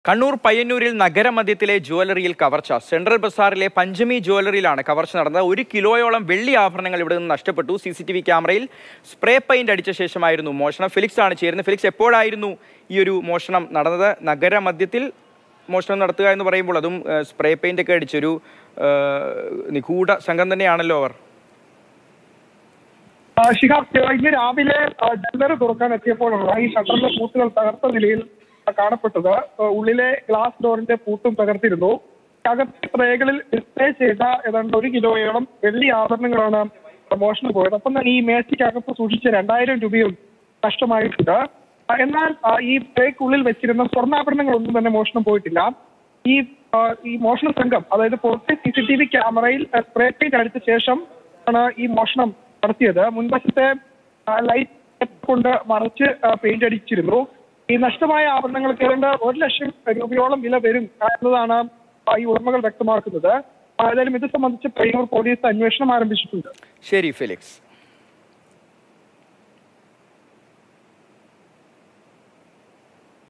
കണ്ണൂർ പയ്യന്നൂരിൽ നഗരമധ്യത്തിലെ ജ്വല്ലറിയിൽ കവർച്ച സെൻട്രൽ ബസാറിലെ പഞ്ചമി ജ്വല്ലറിയിലാണ് കവർച്ച നടന്നത് ഒരു കിലോയോളം വെള്ളി ആഭരണങ്ങൾ ഇവിടെ നിന്ന് നഷ്ടപ്പെട്ടു സി സി ടി വി ക്യാമറയിൽ സ്പ്രേ പെയിന്റ് അടിച്ച ശേഷമായിരുന്നു മോഷണം ഫിലിക്സ് ആണ് ചേരുന്നത് ഫിലിക്സ് എപ്പോഴായിരുന്നു ഈ ഒരു മോഷണം നടന്നത് നഗരമധ്യത്തിൽ മോഷണം നടത്തുക എന്ന് പറയുമ്പോൾ അതും ഏഹ്, സ്പ്രേ പെയിന്റ് ഒക്കെ അടിച്ചൊരു ഏഹ്, നിഗൂഢ സംഘം തന്നെയാണല്ലോ അവർ ആ, ശിഹാബ് ഇന്ന് രാവിലെ ആ, ജ്വല്ലറി തുറക്കാൻ എത്തിയപ്പോഴാണ് ഈ ഷട്ടറിന്റെ പൂട്ടുകൾ തകർത്ത നിലയിൽ ആ, കാണപ്പെട്ടത് ആ, ഉള്ളിലെ ഗ്ലാസ് ഡോറിന്റെ പൂട്ടും തകർത്തിരുന്നു അകത്തെ ട്രേകളിൽ ഡിസ്പ്ലേ ചെയ്ത ഏതാണ്ട് ഒരു കിലോയോളം വെള്ളി ആഭരണങ്ങളാണ് മോഷണം പോയത് ഒപ്പം തന്നെ ഈ മേശയ്ക്കകത്ത് സൂക്ഷിച്ച രണ്ടായിരം രൂപയും നഷ്ടമായിട്ടുണ്ട് ആ, എന്നാൽ ആ, ഈ ട്രേക്കുള്ളിൽ വെച്ചിരുന്ന സ്വർണ്ണാഭരണങ്ങളൊന്നും തന്നെ മോഷണം പോയിട്ടില്ല ഈ ആ, ഈ മോഷണ സംഘം അതായത് പുറത്തെ സി സി ടി വി ക്യാമറയിൽ ആ, സ്പ്രേ പെയിന്റ് അടിച്ച ശേഷം ആണ് ഈ മോഷണം നടത്തിയത് മുൻവശത്തെ ആ, ലൈറ്റ് കൊണ്ട് മറച്ച് ആ, പെയിന്റ് അടിച്ചിരുന്നു ഈ നഷ്ടമായ ആഭരണങ്ങൾക്ക് ഏതാണ്ട് ഒരു ലക്ഷം രൂപയോളം വില വരും എന്നതാണ് ആ, ഈ ഉടമകൾ വ്യക്തമാക്കുന്നത് ആ, ഏതായാലും ഇത് സംബന്ധിച്ച് പയ്യന്നൂർ പോലീസ് അന്വേഷണം ആരംഭിച്ചിട്ടുണ്ട് ശരി ഫിലിക്സ്